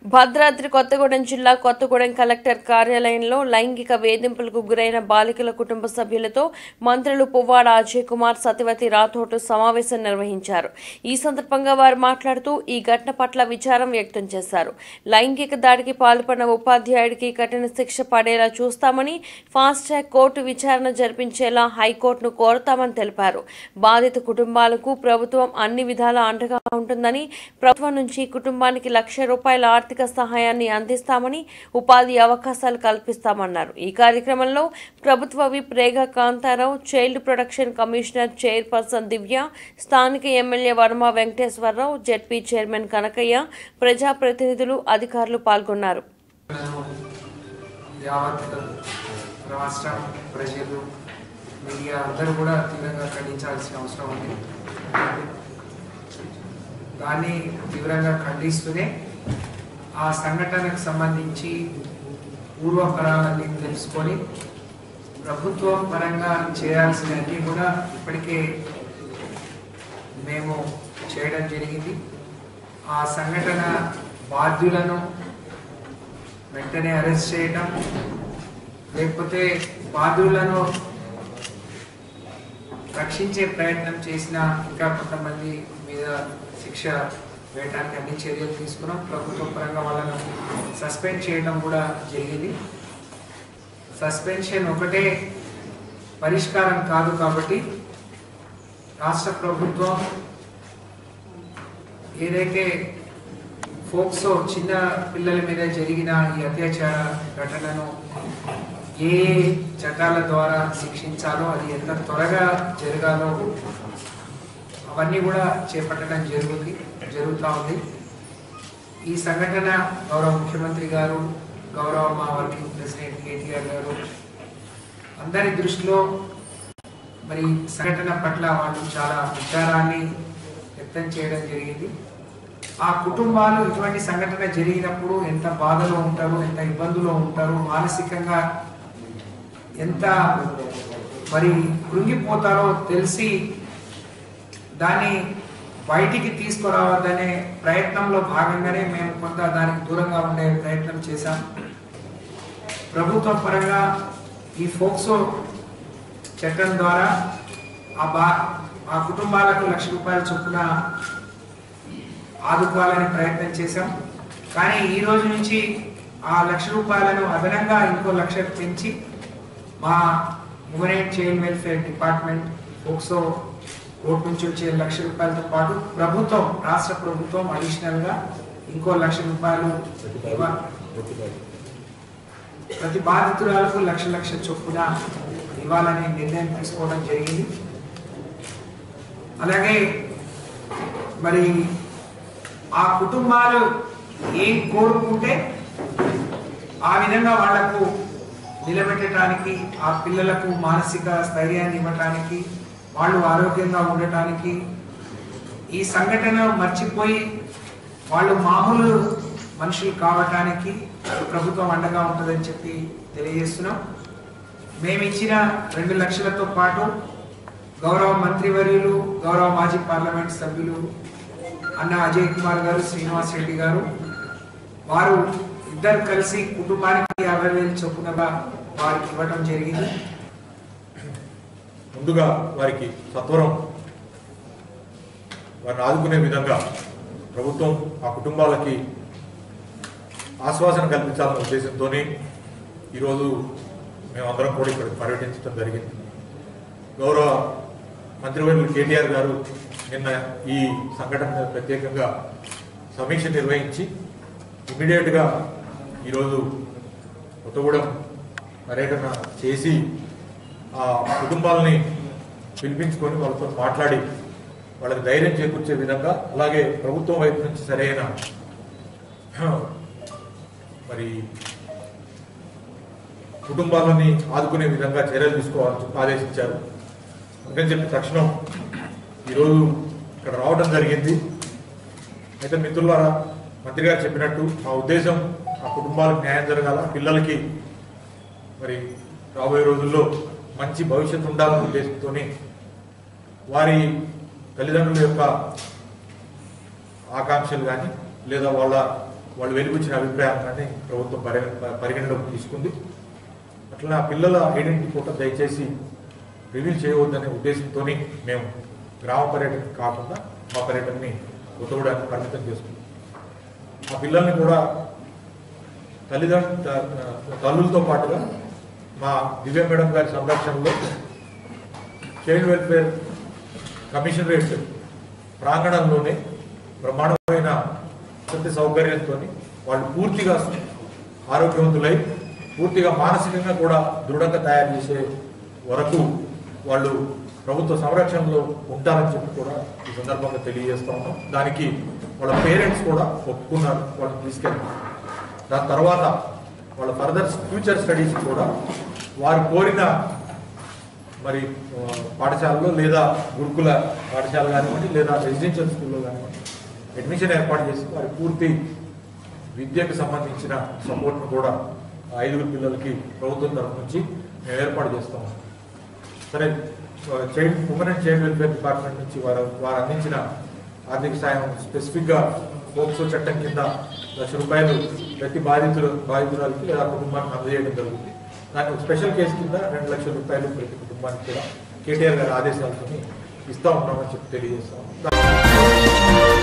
భద్రాద్రి కొత్తగూడెం జిల్లా కొత్తగూడెం కలెక్టర్ కార్యాలయంలో లైంగిక వేధింపులకు గురైన బాలికల కుటుంబ సభ్యులతో మంత్రులు పువ్వాడ అజయ్ కుమార్ సత్యవతి రాథోడ్ సమావేశం నిర్వహించారు ఈ సందర్భంగా వారు మాట్లాడుతూ ఈ ఘటన పట్ల విచారం వ్యక్తం చేశారు లైంగిక దాడికి పాల్పడిన ఉపాధ్యాయుడికి కఠిన శిక్ష పడేలా చూస్తామని ఫాస్ట్ ట్రాక్ కోర్టు విచారణ జరిపించేలా హైకోర్టును కోరతామని తెలిపారు బాధిత కుటుంబాలకు ప్రభుత్వం అన్ని విధాల అండగా ఉంటుందని ప్రభుత్వం నుంచి కుటుంబానికి లక్ష రూపాయల ఆర్థిక సహాయాన్ని అందిస్తామని ఉపాధి అవకాశాలు కల్పిస్తామన్నారు ఈ కార్యక్రమంలో ప్రభుత్వ whip Rega Kantharao child protection commissioner chairperson Divya స్థానిక MLA Varma Venkateswararao ZP chairman Kanakaiah ప్రజాప్రతినిధులు అధికారులు పాల్గొన్నారు నేను యావత్ రాష్ట్రం ప్రజలు మీడియా అందరూ కూడా తీవ్రంగా ఖండించాల్సిన అవసరం ఉంది దాన్ని తీవ్రంగా ఖండిస్తూనే ఆ సంఘటనకు సంబంధించి పూర్వపరాలన్నీ తెలుసుకొని ప్రభుత్వం పరంగా చేయాల్సినవన్నీ కూడా ఇప్పటికే మేము చేయడం జరిగింది ఆ సంఘటన బాధ్యులను వెంటనే అరెస్ట్ చేయటం లేకపోతే బాధ్యులను రక్షించే ప్రయత్నం చేసిన ఇంకా కొంతమంది మీద శిక్ష వేయడానికి అన్ని చర్యలు తీసుకున్నాం ప్రభుత్వ పరంగా వాళ్ళను సస్పెండ్ చేయడం కూడా జరిగింది సస్పెన్షన్ ఒకటే పరిష్కారం కాదు కాబట్టి రాష్ట్ర ప్రభుత్వం ఏదైతే ఫోక్సో చిన్న పిల్లల మీద జరిగిన ఈ అత్యాచార ఘటనను ఏ ఏ చట్టాల ద్వారా శిక్షించాలో అది ఎంత త్వరగా జరగాలో అవన్నీ కూడా చేపట్టడం జరుగుతుంది జరుగుతూ ఉంది ఈ సంఘటన గౌరవ ముఖ్యమంత్రి గారు గౌరవ మా వర్కింగ్ ప్రెసిడెంట్ కేటీఆర్ గారు అందరి దృష్టిలో మరి సంఘటన పట్ల వాళ్ళు చాలా విచారాన్ని వ్యక్తం చేయడం జరిగింది ఆ కుటుంబాలు ఇటువంటి సంఘటన జరిగినప్పుడు ఎంత బాధలో ఉంటారు ఎంత ఇబ్బందులో ఉంటారు మానసికంగా ఎంత మరి కృంగిపోతారో తెలిసి దాన్ని బయటికి తీసుకురావద్దనే ప్రయత్నంలో భాగంగానే మేము కొంత దానికి దూరంగా ఉండే ప్రయత్నం చేశాం ప్రభుత్వ పరంగా ఈ ఫోక్సో చట్టం ద్వారా ఆ బా ఆ కుటుంబాలకు లక్ష రూపాయల చొప్పున ఆదుకోవాలని ప్రయత్నం చేశాం కానీ ఈ రోజు నుంచి ఆ లక్ష రూపాయలను అదనంగా ఇంకో లక్ష పెంచి మా women child welfare department POCSO court నుంచి వచ్చే లక్ష రూపాయలతో పాటు ప్రభుత్వం రాష్ట్ర ప్రభుత్వం అడిషనల్ గా ఇంకో లక్ష రూపాయలు ఇవ్వ- ప్రతి బాధితురాలకు లక్ష లక్ష చొప్పున ఇవ్వాలనే నిర్ణయం తీసుకోవడం జరిగింది అలాగే మరి ఆ కుటుంబాలు ఏం కోరుకుంటే ఆ విధంగా వాళ్లకు నిలబెట్టడానికి ఆ పిల్లలకు మానసిక స్థైర్యాన్ని ఇవ్వటానికి వాళ్ళు ఆరోగ్యంగా ఉండటానికి ఈ సంఘటన మర్చిపోయి వాళ్ళు మామూలు మనుషులు కావటానికి ప్రభుత్వం అండగా ఉంటుందని చెప్పి తెలియజేస్తున్నాం మేము ఇచ్చిన రెండు లక్షలతో పాటు గౌరవ మంత్రివర్యులు గౌరవ మాజీ పార్లమెంట్ సభ్యులు అన్న అజయ్ కుమార్ గారు శ్రీనివాస్ రెడ్డి గారు వారు ఇద్దరు కలిసి కుటుంబానికి యాభై వేలు చొప్పునగా వారికి ఇవ్వడం జరిగింది ముందుగా వారికి సత్వరం వారిని ఆదుకునే విధంగా ప్రభుత్వం ఆ కుటుంబాలకి ఆశ్వాసన కల్పించాలన్న ఉద్దేశంతో ఈరోజు మేమందరం కూడా ఇక్కడ పర్యటించడం జరిగింది గౌరవ మంత్రివర్యులు కేటీఆర్ గారు నిన్న ఈ సంఘటన మీద ప్రత్యేకంగా సమీక్ష నిర్వహించి ఇమీడియట్గా ఈరోజు కొత్తగూడెం పర్యటన చేసి ఆ కుటుంబాలని పిలిపించుకొని వాళ్ళతో మాట్లాడి వాళ్ళకి ధైర్యం చేకూర్చే విధంగా అలాగే ప్రభుత్వం వైపు నుంచి సరైన మరి కుటుంబాలని ఆదుకునే విధంగా చర్యలు తీసుకోవాలని చెప్పి ఆదేశించారు అందుకని చెప్పి తక్షణం ఈరోజు ఇక్కడ రావడం జరిగింది అయితే మిత్రులారా మంత్రి గారు చెప్పినట్టు మా ఉద్దేశం ఆ కుటుంబాలకు న్యాయం జరగాల పిల్లలకి మరి రాబోయే రోజుల్లో మంచి భవిష్యత్తు ఉండాలనే ఉద్దేశంతో వారి తల్లిదండ్రుల యొక్క ఆకాంక్షలు కానీ లేదా వాళ్ళ వాళ్ళు వెలిపించిన అభిప్రాయాన్ని ప్రభుత్వం పరిగణ పరిగణలోకి తీసుకుంది అట్లా ఆ పిల్లల ఐడెంటిటీ కూడా దయచేసి రివీల్ చేయవద్దనే ఉద్దేశంతో మేము గ్రామ పర్యటన కాకుండా మా పర్యటనని కొత్తగూడానికి పరిమితం చేసుకున్నాం ఆ పిల్లల్ని కూడా తల్లిదండ్రుల తల్లులతో పాటుగా మా దివ్య మేడం గారి సంరక్షణలో చైల్డ్ వెల్ఫేర్ కమిషనరేట్ ప్రాంగణంలోనే బ్రహ్మాండమైన వసతి సౌకర్యంతో వాళ్ళు పూర్తిగా ఆరోగ్యవంతులై పూర్తిగా మానసికంగా కూడా దృఢంగా తయారు చేసే వరకు వాళ్ళు ప్రభుత్వ సంరక్షణలో ఉంటారని చెప్పి కూడా ఈ సందర్భంగా తెలియజేస్తా ఉన్నాం దానికి వాళ్ళ పేరెంట్స్ కూడా ఒప్పుకున్నారు వాళ్ళని తీసుకెళ్ళి దాని తర్వాత వాళ్ళ ఫర్దర్ ఫ్యూచర్ స్టడీస్ కూడా వారు కోరిన మరి ఆ, పాఠశాలలో లేదా గురుకుల పాఠశాల కానివ్వండి లేదా రెసిడెన్షియల్ స్కూల్లో కానివ్వండి అడ్మిషన్ ఏర్పాటు చేసి వారి పూర్తి విద్యకు సంబంధించిన సపోర్ట్ను కూడా ఆ ఐదుగురు పిల్లలకి ప్రభుత్వం తరఫు నుంచి మేము ఏర్పాటు చేస్తాము సరే child women and child welfare department నుంచి వారు వారు అందించిన ఆర్థిక సాయం స్పెసిఫిక్గా పోక్సో చట్టం కింద లక్ష రూపాయలు ప్రతి బాధితులు బాధితురాలకి లేదా కుటుంబానికి అందజేయడం జరుగుతుంది దాన్ని ఒక స్పెషల్ కేసు కింద రెండు లక్షల రూపాయలు ప్రతి కుటుంబానికి కూడా కేటీఆర్ గారి ఆదేశాలతో ఇస్తా ఉన్నామని చెప్పి తెలియజేస్తాం